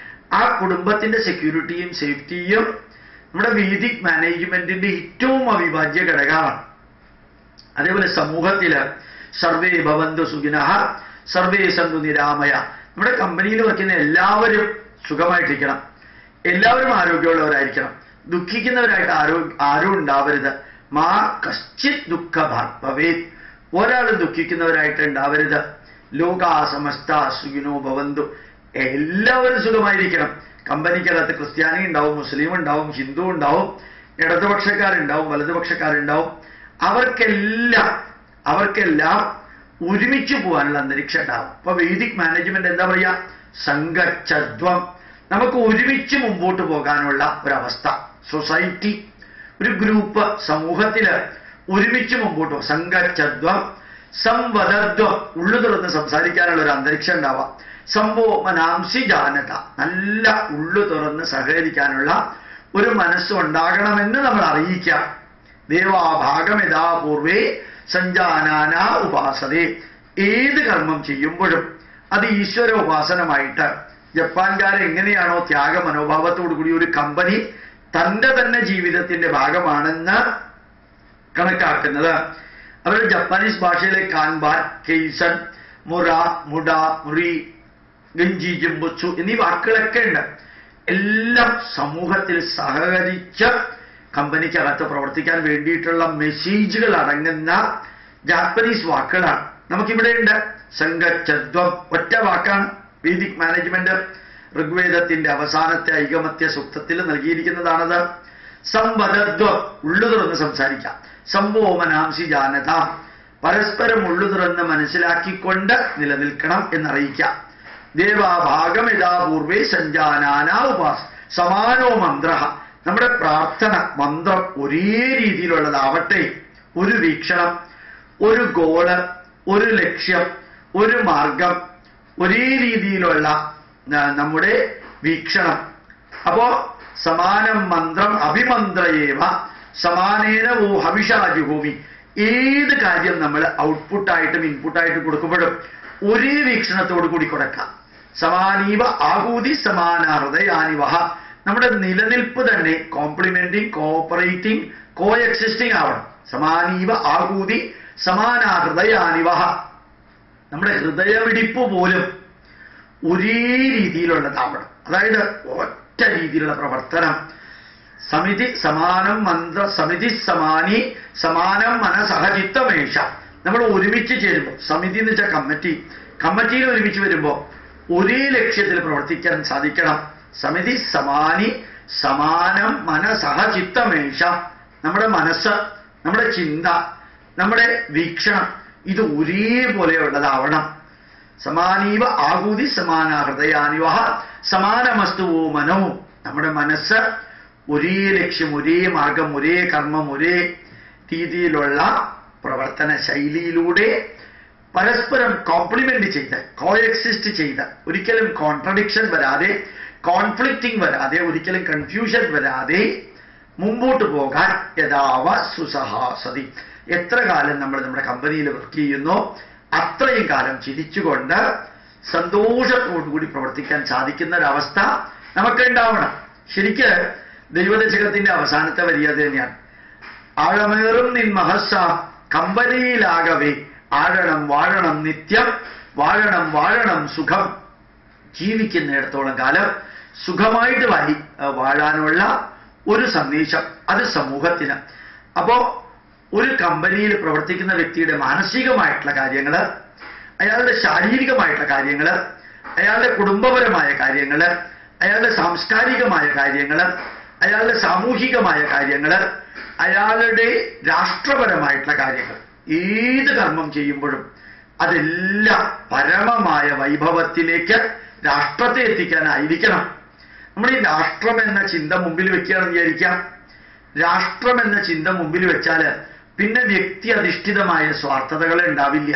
ആ കുടുംബത്തിന്റെ സെക്യൂരിറ്റിയും സേഫ്റ്റിയും നമ്മുടെ വേദിക് മാനേജ്മെന്റിന്റെ ഏറ്റവും അവിഭാജ്യ ഘടകമാണ് അതേപോലെ സമൂഹത്തില് സർവേ ഭവന്തു സുഖിനഹ സർവേ സന്തു നിരാമയ നമ്മുടെ കമ്പനിയിൽ വർക്ക് ചെയ്യുന്ന എല്ലാവരും സുഖമായിട്ടിരിക്കണം എല്ലാവരും ആരോഗ്യമുള്ളവരായിരിക്കണം ദുഃഖിക്കുന്നവരായിട്ട് ആരോ ആരും ഉണ്ടാവരുത് മാ കശ്ചിത് ദുഃഖ ഭവേത് ഒരാളും ദുഃഖിക്കുന്നവരായിട്ട് ഉണ്ടാവരുത് ലോകാസമസ്ത സുഖിനോ ഭവന്തു എല്ലാവരും സുഖമായിരിക്കണം കമ്പനിക്കകത്ത് ക്രിസ്ത്യാനി ഉണ്ടാവും മുസ്ലിം ഉണ്ടാവും ഹിന്ദു ഉണ്ടാവും ഇടതുപക്ഷക്കാരുണ്ടാവും വലതുപക്ഷക്കാരുണ്ടാവും അവർക്കെല്ലാം അവർക്കെല്ലാം ഒരുമിച്ച് പോകാനുള്ള അന്തരീക്ഷം ഉണ്ടാവും അപ്പൊ വേദിക് മാനേജ്മെന്റ് എന്താ പറയാ സംഘചദ്വം നമുക്ക് ഒരുമിച്ച് മുമ്പോട്ട് പോകാനുള്ള ഒരവസ്ഥ സൊസൈറ്റി ഒരു ഗ്രൂപ്പ് സമൂഹത്തില് ഒരുമിച്ച് മുമ്പോട്ട് പോകും സംഘചദ്വം സംവദത്വം ഉള്ളു തുറന്ന് സംസാരിക്കാനുള്ള ഒരു അന്തരീക്ഷം ഉണ്ടാവാം സംഭവമനാംസി ജാനത നല്ല ഉള്ളു തുറന്ന് സഹകരിക്കാനുള്ള ഒരു മനസ്സുണ്ടാകണമെന്ന് നമ്മൾ അറിയിക്കാം ദേവാഭാഗമിതാ പൂർവേ സഞ്ജാനാന ഉപാസതേ ഏത് കർമ്മം ചെയ്യുമ്പോഴും അത് ഈശ്വര ഉപാസനമായിട്ട് ജപ്പാൻകാരെ എങ്ങനെയാണോ ത്യാഗ മനോഭാവത്തോടു കൂടി ഒരു കമ്പനി തന്റെ തന്നെ ജീവിതത്തിന്റെ ഭാഗമാണെന്ന് കണക്കാക്കുന്നത് അവർ ജപ്പാനീസ് ഭാഷയിലെ കാൻബാൻ കെയ്സൺ മുറ മുഡ മുറി ഗഞ്ചി ജുംബുച്ചു എന്നീ വാക്കുകളൊക്കെ ഉണ്ട് എല്ലാം സമൂഹത്തിൽ സഹകരിച്ച് കമ്പനിക്കകത്ത് പ്രവർത്തിക്കാൻ വേണ്ടിയിട്ടുള്ള മെസ്സേജുകൾ അടങ്ങുന്ന ജാപ്പനീസ് വാക്കുകളാണ് നമുക്കിവിടെ ഉണ്ട് സംഘചത്വം ഒറ്റ വാക്കാണ് വേദിക് മാനേജ്മെന്റ് ഋഗ്വേദത്തിന്റെ അവസാനത്തെ ഐകമത്യ സൂക്തത്തിൽ നൽകിയിരിക്കുന്നതാണത് സംവദത്വം ഉള്ളു തുറന്ന് സംസാരിക്കാം സംഭോമനാംസി ജാനത പരസ്പരം ഉള്ളു തുറന്ന് മനസ്സിലാക്കിക്കൊണ്ട് നിലനിൽക്കണം എന്നറിയിക്കാം ദേവാഭാഗമിതാ പൂർവേ സഞ്ജാനാന ഉപാസ് സമാനോ മന്ത്ര നമ്മുടെ പ്രാർത്ഥന മന്ത്രം ഒരേ രീതിയിലുള്ളതാവട്ടെ ഒരു വീക്ഷണം ഒരു ഗോള് ഒരു ലക്ഷ്യം ഒരു മാർഗം ഒരേ രീതിയിലുള്ള ആ, നമ്മുടെ വീക്ഷണം അപ്പോ സമാനം മന്ത്രം അഭിമന്ത്രയേവ സമാനേന ഓ ഹവിഷാജുഭൂമി ഏത് കാര്യം നമ്മൾ ഔട്ട്പുട്ടായിട്ടും ഇൻപുട്ടായിട്ടും കൊടുക്കുമ്പോഴും ഒരേ വീക്ഷണത്തോടു കൂടി കൊടുക്കാം സമാനീവ ആഹൂതി സമാന ഹൃദയാനിവഹ നമ്മുടെ നിലനിൽപ്പ് തന്നെ കോംപ്ലിമെന്റിങ് കോഓപ്പറേറ്റിംഗ് കോ എക്സിസ്റ്റിംഗ് ആവണം സമാനീവ ആഹൂതി സമാന ഹൃദയാനിവഹ നമ്മുടെ ഹൃദയമിടിപ്പ് പോലും ഒരേ രീതിയിലുള്ളതാവണം അതായത് ഒറ്റ രീതിയിലുള്ള പ്രവർത്തനം സമിതി സമാനം മന്ത്ര സമിതി സമാനി സമാനം മനസഹചിത്തമേഷ നമ്മൾ ഒരുമിച്ച് ചേരുമ്പോൾ സമിതി എന്ന് വെച്ചാൽ കമ്മിറ്റി കമ്മിറ്റിയിൽ ഒരുമിച്ച് വരുമ്പോൾ ഒരേ ലക്ഷ്യത്തിൽ പ്രവർത്തിക്കാൻ സാധിക്കണം സമിതി സമാനി സമാനം മനസഹചിത്തമേഷ നമ്മുടെ മനസ്സ് നമ്മുടെ ചിന്ത നമ്മുടെ വീക്ഷണം ഇത് ഒരേപോലെയുള്ളതാവണം സമാനീവ ആകൂതി സമാന ഹൃദയാനിവഹ സമാനമസ്തുവോ മനോ നമ്മുടെ മനസ്സ് ഒരേ ലക്ഷ്യം ഒരേ മാർഗം ഒരേ കർമ്മം ഒരേ രീതിയിലുള്ള പ്രവർത്തന ശൈലിയിലൂടെ പരസ്പരം കോംപ്ലിമെന്റ് ചെയ്ത് കോഎക്സിസ്റ്റ് ചെയ്ത് ഒരിക്കലും കോൺട്രഡിക്ഷൻ വരാതെ കോൺഫ്ലിക്റ്റിംഗ് വരാതെ ഒരിക്കലും കൺഫ്യൂഷൻ വരാതെ മുമ്പോട്ട് പോകാൻ യഥാവ സുസഹാസതി എത്ര കാലം നമ്മൾ നമ്മുടെ കമ്പനിയിൽ വർക്ക് ചെയ്യുന്നോ അത്രയും കാലം ചിരിച്ചുകൊണ്ട് സന്തോഷത്തോടുകൂടി പ്രവർത്തിക്കാൻ സാധിക്കുന്ന ഒരവസ്ഥ നമുക്ക് ഉണ്ടാവണം ശരിക്ക് ദൈവദശകത്തിന്റെ അവസാനത്തെ വരിക അത് തന്നെയാണ് ആഴമേറും നിൻ മഹസ്സ കമ്പനിയിലാകവേ ആഴണം വാഴണം നിത്യം വാഴണം വാഴണം സുഖം ജീവിക്കുന്നിടത്തോളം കാലം സുഖമായിട്ട് വായി വാഴാനുള്ള ഒരു സന്ദേശം അത് സമൂഹത്തിന് അപ്പോ ഒരു കമ്പനിയിൽ പ്രവർത്തിക്കുന്ന വ്യക്തിയുടെ മാനസികമായിട്ടുള്ള കാര്യങ്ങൾ അയാളുടെ ശാരീരികമായിട്ടുള്ള കാര്യങ്ങൾ അയാളുടെ കുടുംബപരമായ കാര്യങ്ങൾ അയാളുടെ സാംസ്കാരികമായ കാര്യങ്ങൾ അയാളുടെ സാമൂഹികമായ കാര്യങ്ങൾ അയാളുടെ രാഷ്ട്രപരമായിട്ടുള്ള കാര്യങ്ങൾ ഏത് കർമ്മം ചെയ്യുമ്പോഴും അതെല്ലാം പരമമായ വൈഭവത്തിലേക്ക് രാഷ്ട്രത്തെ എത്തിക്കാനായിരിക്കണം നമ്മൾ ഈ രാഷ്ട്രം എന്ന ചിന്ത മുമ്പിൽ വെക്കുകയാണെന്ന് വിചാരിക്കാം രാഷ്ട്രം എന്ന ചിന്ത മുമ്പിൽ വെച്ചാൽ പിന്നെ വ്യക്തി അധിഷ്ഠിതമായ സ്വാർത്ഥതകൾ ഉണ്ടാവില്ല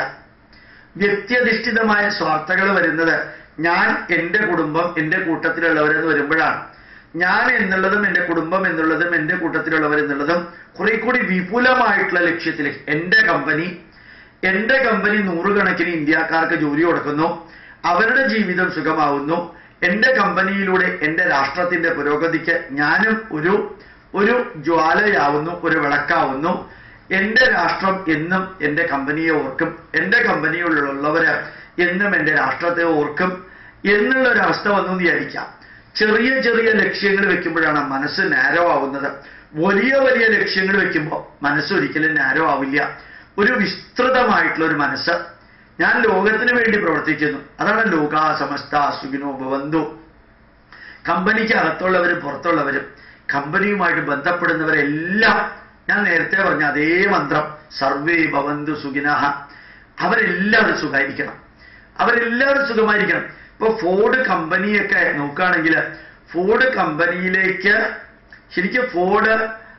വ്യക്തിയധിഷ്ഠിതമായ സ്വാർത്ഥകൾ വരുന്നത് ഞാൻ എൻ്റെ കുടുംബം എൻ്റെ കൂട്ടത്തിലുള്ളവരെന്ന് വരുമ്പോഴാണ് ഞാൻ എന്നുള്ളതും എൻ്റെ കുടുംബം എന്നുള്ളതും എൻ്റെ കൂട്ടത്തിലുള്ളവർ എന്നുള്ളതും കുറെ കൂടി വിപുലമായിട്ടുള്ള ലക്ഷ്യത്തിലേക്ക് എൻ്റെ കമ്പനി എൻ്റെ കമ്പനി നൂറുകണക്കിന് ഇന്ത്യക്കാർക്ക് ജോലി കൊടുക്കുന്നു അവരുടെ ജീവിതം സുഖമാവുന്നു എൻ്റെ കമ്പനിയിലൂടെ എൻ്റെ രാഷ്ട്രത്തിന്റെ പുരോഗതിക്ക് ഞാനും ഒരു ഒരു ജ്വാലയാവുന്നു ഒരു വിളക്കാവുന്നു എൻ്റെ രാഷ്ട്രം എന്നും എൻ്റെ കമ്പനിയെ ഓർക്കും എൻ്റെ കമ്പനിയിലുള്ളവര് എന്നും എൻ്റെ രാഷ്ട്രത്തെ ഓർക്കും എന്നുള്ള ഒരു അവസ്ഥ വന്നു എന്ന് വിചാരിക്കാം ചെറിയ ചെറിയ ലക്ഷ്യങ്ങൾ വെക്കുമ്പോഴാണ് മനസ്സ് നാരോ ആവുന്നത് വലിയ വലിയ ലക്ഷ്യങ്ങൾ വെക്കുമ്പോൾ മനസ്സ് ഒരിക്കലും നാരോ ആവില്ല ഒരു വിസ്തൃതമായിട്ടുള്ള ഒരു മനസ്സ് ഞാൻ ലോകത്തിന് വേണ്ടി പ്രവർത്തിക്കുന്നു അതാണ് ലോകാ സമസ്ത സുഖിനോ ഭവന്തു കമ്പനിക്ക് അകത്തുള്ളവരും പുറത്തുള്ളവരും കമ്പനിയുമായിട്ട് ബന്ധപ്പെടുന്നവരെല്ലാം ഞാൻ നേരത്തെ പറഞ്ഞ അതേ മന്ത്രം സർവേ ഭവന്തു സുഖിനഹ അവരെല്ലാവരും സുഖമായിരിക്കണം അവരെല്ലാവരും സുഖമായിരിക്കണം ഇപ്പൊ ഫോർഡ് കമ്പനിയൊക്കെ നോക്കുകയാണെങ്കിൽ ഫോർഡ് കമ്പനിയിലേക്ക് ശരിക്കും ഫോർഡ്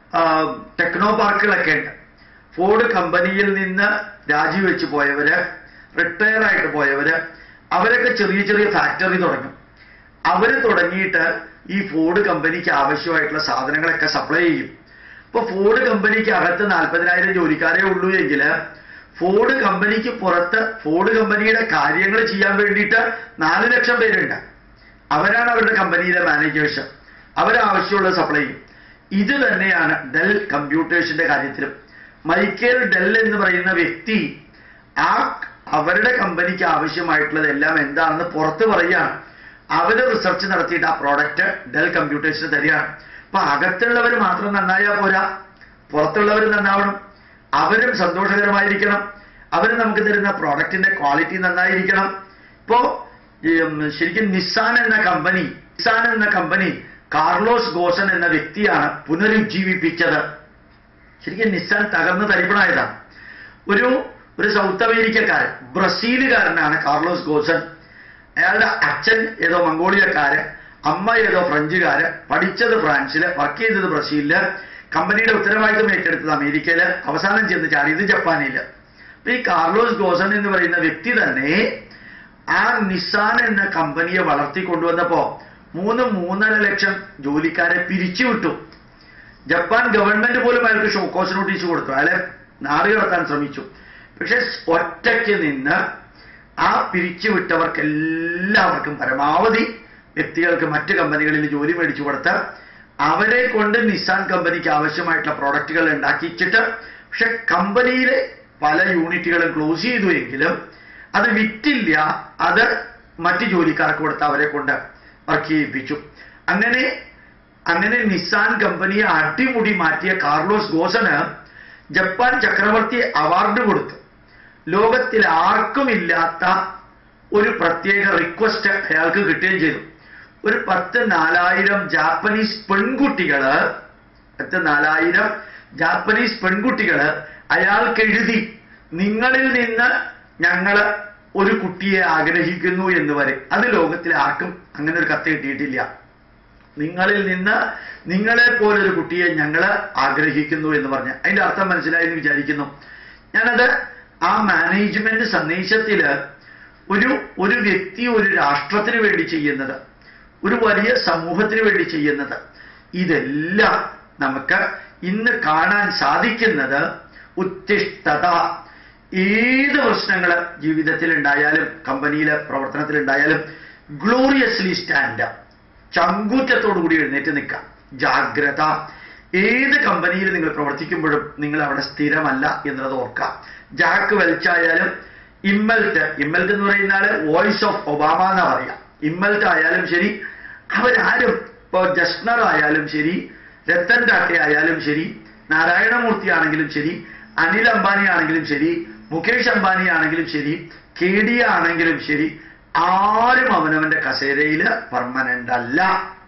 ടെക്നോ പാർക്കുകളൊക്കെ ഉണ്ട് ഫോർഡ് കമ്പനിയിൽ നിന്ന് രാജിവെച്ച് പോയവര് റിട്ടയർ ആയിട്ട് പോയവര് അവരൊക്കെ ചെറിയ ചെറിയ ഫാക്ടറി തുടങ്ങും അവര് തുടങ്ങിയിട്ട് ഈ ഫോർഡ് കമ്പനിക്ക് ആവശ്യമായിട്ടുള്ള സാധനങ്ങളൊക്കെ സപ്ലൈ ചെയ്യും ഇപ്പൊ ഫോർഡ് കമ്പനിക്ക് അകത്ത് നാൽപ്പതിനായിരം ജോലിക്കാരേ ഉള്ളൂ എങ്കിൽ ഫോർഡ് കമ്പനിക്ക് പുറത്ത് ഫോർഡ് കമ്പനിയുടെ കാര്യങ്ങൾ ചെയ്യാൻ വേണ്ടിയിട്ട് നാല് ലക്ഷം പേരുണ്ട് അവരാണ് അവരുടെ കമ്പനിയിലെ മാനേജേഴ്സ് അവരാവശ്യമുള്ളത് സപ്ലൈ ചെയ്യും ഇത് തന്നെയാണ് ഡെൽ കമ്പ്യൂട്ടേഴ്സിന്റെ കാര്യത്തിലും മൈക്കേൽ ഡെൽ എന്ന് പറയുന്ന വ്യക്തി ആ അവരുടെ കമ്പനിക്ക് ആവശ്യമായിട്ടുള്ളതെല്ലാം എന്താണെന്ന് പുറത്ത് പറയുകയാണ് അവര് റിസർച്ച് നടത്തിയിട്ട് ആ പ്രോഡക്റ്റ് ഡെൽ കമ്പ്യൂട്ടേഴ്സിന് തരികയാണ് അപ്പൊ അകത്തുള്ളവർ മാത്രം നന്നായാൽ പോരാ പുറത്തുള്ളവർ നന്നാവണം അവരും സന്തോഷകരമായിരിക്കണം അവർ നമുക്ക് തരുന്ന പ്രോഡക്റ്റിന്റെ ക്വാളിറ്റി നന്നായിരിക്കണം ഇപ്പോ ഉം, ശരിക്കും നിസാൻ എന്ന കമ്പനി നിസാൻ എന്ന കമ്പനി കാർലോസ് ഗോസൻ എന്ന വ്യക്തിയാണ് പുനരുജ്ജീവിപ്പിച്ചത് ശരിക്കും നിസാൻ തകർന്ന് തരിപ്പണായതാണ് ഒരു ഒരു സൗത്ത് അമേരിക്കക്കാരൻ ബ്രസീലുകാരനാണ് കാർലോസ് ഗോസൻ അയാളുടെ അച്ഛൻ ഏതോ മംഗോളിയക്കാര് അമ്മ ഏതോ ഫ്രഞ്ചുകാര് പഠിച്ചത് ഫ്രാൻസില് വർക്ക് ചെയ്തത് ബ്രസീലില് കമ്പനിയുടെ ഉത്തരവാദിത്വം ഏറ്റെടുത്തത് അമേരിക്കയില് അവസാനം ചെന്ന് ചാടിയത് ജപ്പാനില് അപ്പൊ ഈ കാർലോസ് ഗോസൻ എന്ന് പറയുന്ന വ്യക്തി തന്നെ ആ നിസാൻ എന്ന കമ്പനിയെ വളർത്തിക്കൊണ്ടുവന്നപ്പോ മൂന്ന് മൂന്നര ലക്ഷം ജോലിക്കാരെ പിരിച്ചുവിട്ടു ജപ്പാൻ ഗവൺമെന്റ് പോലും അയാൾക്ക് ഷോക്കോസ് നോട്ടീസ് കൊടുത്തു അയാളെ നാട് കടത്താൻ ശ്രമിച്ചു പക്ഷെ ഒറ്റയ്ക്ക് നിന്ന് ആ പിരിച്ചുവിട്ടവർക്ക് എല്ലാവർക്കും പരമാവധി വ്യക്തികൾക്ക് മറ്റ് കമ്പനികളിൽ ജോലി മേടിച്ചു കൊടുത്ത് അവരെ കൊണ്ട് നിസാൻ കമ്പനിക്ക് ആവശ്യമായിട്ടുള്ള പ്രോഡക്റ്റുകൾ ഉണ്ടാക്കിച്ചിട്ട് പക്ഷെ കമ്പനിയിലെ പല യൂണിറ്റുകളും ക്ലോസ് ചെയ്തു എങ്കിലും അത് വിറ്റില്ല അത് മറ്റ് ജോലിക്കാർക്ക് കൊടുത്ത് അവരെ കൊണ്ട് വർക്ക് ചെയ്യിപ്പിച്ചു അങ്ങനെ അങ്ങനെ നിസാൻ കമ്പനിയെ അടിമുടി മാറ്റിയ കാർലോസ് ഗോസന് ജപ്പാൻ ചക്രവർത്തി അവാർഡ് കൊടുത്തു ലോകത്തിൽ ആർക്കുമില്ലാത്ത ഒരു പ്രത്യേക റിക്വസ്റ്റ് അയാൾക്ക് കിട്ടുകയും ചെയ്തു ഒരു പത്ത് നാലായിരം ജാപ്പനീസ് പെൺകുട്ടികള് പത്ത് നാലായിരം ജാപ്പനീസ് പെൺകുട്ടികള് അയാൾക്ക് എഴുതി നിങ്ങളിൽ നിന്ന് ഞങ്ങൾ ഒരു കുട്ടിയെ ആഗ്രഹിക്കുന്നു എന്ന് വരെ അത് ലോകത്തിൽ ആർക്കും അങ്ങനെ ഒരു കത്ത് കിട്ടിയിട്ടില്ല നിങ്ങളിൽ നിന്ന് നിങ്ങളെ പോലൊരു കുട്ടിയെ ഞങ്ങൾ ആഗ്രഹിക്കുന്നു എന്ന് പറഞ്ഞ് അതിന്റെ അർത്ഥം മനസ്സിലായി എന്ന് വിചാരിക്കുന്നു ഞാനത് ആ മാനേജ്മെന്റ് സന്ദേശത്തില് ഒരു ഒരു വ്യക്തി ഒരു രാഷ്ട്രത്തിന് വേണ്ടി ചെയ്യുന്നത് ഒരു വലിയ സമൂഹത്തിന് വേണ്ടി ചെയ്യുന്നത് ഇതെല്ലാം നമുക്ക് ഇന്ന് കാണാൻ സാധിക്കുന്നത് ഉത്തിഷ്ഠത ഏത് പ്രശ്നങ്ങൾ ജീവിതത്തിൽ ഉണ്ടായാലും കമ്പനിയിലെ പ്രവർത്തനത്തിൽ ഉണ്ടായാലും ഗ്ലോറിയസ്ലി സ്റ്റാൻഡ് ചങ്കൂറ്റത്തോടു കൂടി എഴുന്നേറ്റ് നിൽക്കാം ജാഗ്രത ഏത് കമ്പനിയിൽ നിങ്ങൾ പ്രവർത്തിക്കുമ്പോഴും നിങ്ങൾ അവിടെ സ്ഥിരമല്ല എന്നുള്ളത് ഓർക്കാം ജാക്ക് വെൽച്ചായാലും ഇമ്മൽട്ട് ഇമ്മൽട്ട് എന്ന് പറയുന്ന ആള് വോയിസ് ഓഫ് ഒബാമ എന്നാ പറയാം ഇമ്മൽട്ട് ആയാലും ശരി അവരാരും ഇപ്പോ ജസ്നർ ആയാലും ശരി രത്തൻ ടാറ്റ ആയാലും ശരി നാരായണമൂർത്തി ആണെങ്കിലും ശരി അനിൽ അംബാനി ആണെങ്കിലും ശരി മുകേഷ് അംബാനി ആണെങ്കിലും ശരി കെ ഡി ആണെങ്കിലും ശരി ആരും അവനവന്റെ കസേരയില് പെർമനന്റ് അല്ല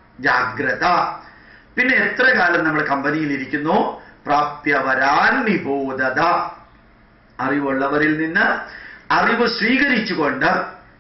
ജാഗ്രത പിന്നെ എത്ര കാലം നമ്മൾ കമ്പനിയിൽ ഇരിക്കുന്നു പ്രാപ്യവരാൻ നിബോധത അറിവുള്ളവരിൽ നിന്ന് അറിവ് സ്വീകരിച്ചുകൊണ്ട്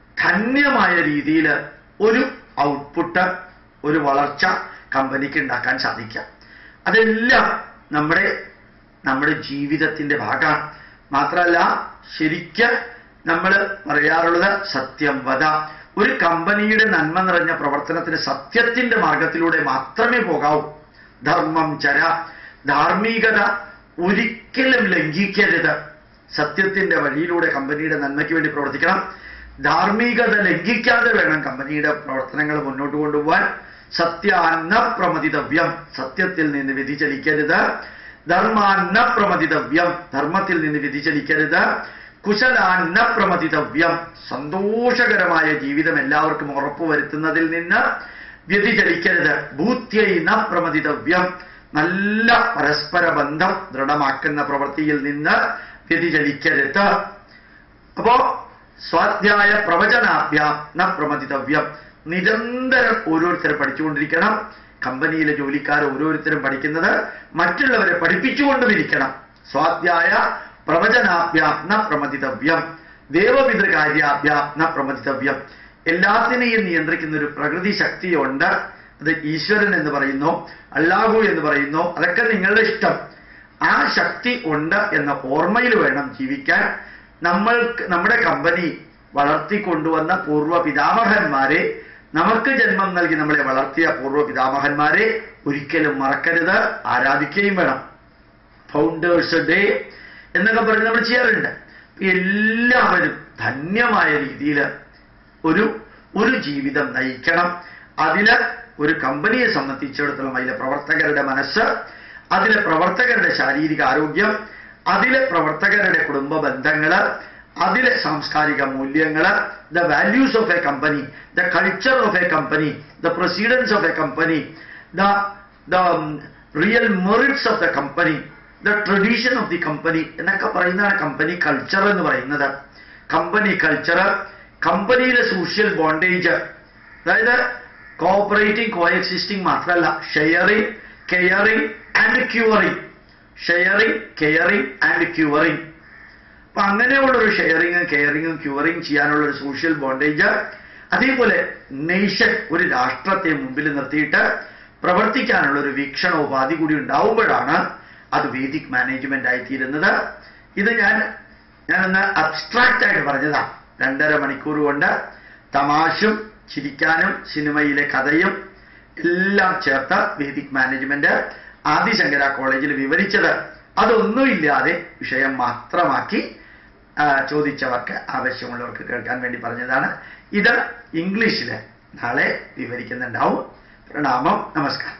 ധന്യമായ രീതിയിൽ ഒരു ഔട്ട്പുട്ട് ഒരു വളർച്ച കമ്പനിക്ക് ഉണ്ടാക്കാൻ സാധിക്കാം അതെല്ലാം നമ്മുടെ നമ്മുടെ ജീവിതത്തിന്റെ ഭാഗമാണ് മാത്രമല്ല ശരിക്ക് നമ്മൾ പറയാറുള്ളത് സത്യം വധ ഒരു കമ്പനിയുടെ നന്മ നിറഞ്ഞ പ്രവർത്തനത്തിന് സത്യത്തിന്റെ മാർഗത്തിലൂടെ മാത്രമേ പോകാവൂ ധർമ്മം ചര ധാർമ്മികത ഒരിക്കലും ലംഘിക്കരുത് സത്യത്തിന്റെ വഴിയിലൂടെ കമ്പനിയുടെ നന്മയ്ക്ക് വേണ്ടി പ്രവർത്തിക്കണം ധാർമ്മികത ലംഘിക്കാതെ വേണം കമ്പനിയുടെ പ്രവർത്തനങ്ങൾ മുന്നോട്ട് കൊണ്ടുപോകാൻ സത്യാന്ന പ്രമതിതവ്യം സത്യത്തിൽ നിന്ന് വ്യതിചലിക്കരുത് ധർമാന്ന പ്രമതിതവ്യം ധർമ്മത്തിൽ നിന്ന് വ്യതിചലിക്കരുത് കുശലാന്ന പ്രമതിതവ്യം സന്തോഷകരമായ ജീവിതം എല്ലാവർക്കും ഉറപ്പുവരുത്തുന്നതിൽ നിന്ന് വ്യതിചലിക്കരുത് ഭൂത്യൈ ന പ്രമതിതവ്യം നല്ല പരസ്പര ബന്ധം ദൃഢമാക്കുന്ന പ്രവൃത്തിയിൽ നിന്ന് വ്യതിചലിക്കരുത് അപ്പോ സ്വാധ്യായ പ്രവചനാഭ്യാം ന പ്രമതിതവ്യം നിരന്തരം ഓരോരുത്തരും പഠിച്ചുകൊണ്ടിരിക്കണം കമ്പനിയിലെ ജോലിക്കാർ ഓരോരുത്തരും പഠിക്കുന്നത് മറ്റുള്ളവരെ പഠിപ്പിച്ചുകൊണ്ടും ഇരിക്കണം സ്വാധ്യായ പ്രവചനാഭ്യാം ന പ്രമതിതവ്യം ദേവപിതൃകാര്യാഭ്യാം ന പ്രമതിതവ്യം എല്ലാത്തിനെയും നിയന്ത്രിക്കുന്ന ഒരു പ്രകൃതി ശക്തിയുണ്ട് അത് ഈശ്വരൻ എന്ന് പറയുന്നു അല്ലാഹു എന്ന് പറയുന്നു അതൊക്കെ നിങ്ങളുടെ ഇഷ്ടം ആ ശക്തി ഉണ്ട് എന്ന ഓർമ്മയിൽ വേണം ജീവിക്കാൻ നമ്മൾക്ക് നമ്മുടെ കമ്പനി വളർത്തിക്കൊണ്ടുവന്ന പൂർവ്വ പിതാമഹന്മാരെ നമുക്ക് ജന്മം നൽകി നമ്മളെ വളർത്തിയ പൂർവ്വ പിതാമഹന്മാരെ ഒരിക്കലും മറക്കരുത് ആരാധിക്കുകയും വേണം ഫൗണ്ടേഴ്സ് ഡേ എന്നൊക്കെ പറഞ്ഞ് നമ്മൾ ചെയ്യാറുണ്ട് എല്ലാവരും ധന്യമായ രീതിയിൽ ഒരു ഒരു ജീവിതം നയിക്കണം അതില് ഒരു കമ്പനിയെ സംബന്ധിച്ചിടത്തോളം അതിലെ പ്രവർത്തകരുടെ മനസ്സ് അതിലെ പ്രവർത്തകരുടെ ശാരീരിക ആരോഗ്യം അതിലെ പ്രവർത്തകരുടെ കുടുംബ ബന്ധങ്ങള് അതിലെ സാംസ്കാരിക മൂല്യങ്ങള് the values of a company the culture of a company the precedence of a company the the real merits of the company the tradition of the company എന്നൊക്കെ പറയുന്നതാണ് കമ്പനി കൾച്ചർ എന്ന് പറയുന്നത് കമ്പനി കൾച്ചർ കമ്പനിയിലെ social bondage അതായത് cooperating coexisting മാത്രമല്ല sharing caring and curing sharing caring and curing അപ്പൊ അങ്ങനെയുള്ള ഒരു ഷെയറിങ്ങും കെയറിങ്ങും ക്യൂറിങ് ചെയ്യാനുള്ള ഒരു സോഷ്യൽ ബോണ്ടേജ് അതേപോലെ നേഷൻ ഒരു രാഷ്ട്രത്തെ മുമ്പിൽ നിർത്തിയിട്ട് പ്രവർത്തിക്കാനുള്ള ഒരു വീക്ഷണോപാധി കൂടി ഉണ്ടാവുമ്പോഴാണ് അത് വേദിക് മാനേജ്മെന്റ് ആയിത്തീരുന്നത് ഇത് ഞാൻ ഞാനൊന്ന് അബ്സ്ട്രാക്റ്റ് ആയിട്ട് പറഞ്ഞതാ രണ്ടര മണിക്കൂർ കൊണ്ട് തമാശും ചിരിക്കാനും സിനിമയിലെ കഥയും എല്ലാം ചേർത്ത് വേദിക് മാനേജ്മെന്റ് ആദിശങ്കര കോളേജിൽ വിവരിച്ചത് അതൊന്നുമില്ലാതെ വിഷയം മാത്രമാക്കി ആ, ചോദിച്ചവർക്ക് ആവശ്യമുള്ളവർക്ക് കേൾക്കാൻ വേണ്ടി പറഞ്ഞതാണ് ഇത് ഇംഗ്ലീഷിൽ നാളെ വിവരിക്കുന്നുണ്ടാവും പ്രണാമം നമസ്കാരം